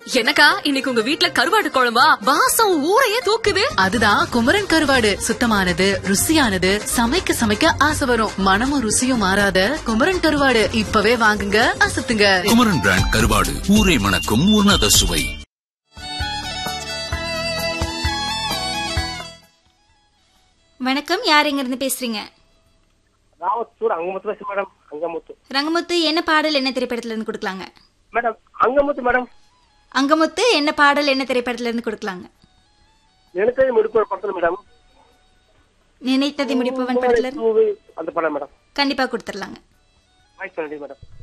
என்னக்கா இன்னைக்கு உங்க வீட்ல கருவாடு குழம்பா வாசம் ஊரையே தூக்குது அதுதான் குமரன் கருவாடு சுத்தமானது ருசியானது சமைக்க சமைக்க ஆசை வரும் மனமும் ருசியும் மாறாத குமரன் கருவாடு இப்பவே வாங்குங்க அசத்துங்க குமரன் பிராண்ட் கருவாடு ஊரை மணக்கும் உன்னத சுவை வணக்கம் யார் எங்க இருந்து பேசுறீங்க ராவத்தூர் அங்கமுத்து பேசு மேடம் அங்கமுத்து ரங்கமுத்து என்ன பாடல் என்ன திரைப்படத்துல இருந்து கொடுக்கலாங்க மேடம் அங்கமுத்து மேடம் அங்கமுத்து என்ன பாடல் என்ன திரைப்படத்துல இருந்து கொடுக்கலாங்க நினைத்ததை முடிப்பு ஒரு படத்துல மேடம் நினைத்ததை முடிப்பவன் படத்துல இருந்து பூவு அந்த படம் மேடம் கண்டிப்பா கொடுத்துடலாங்க வாய்ஸ் நன்றி மேடம்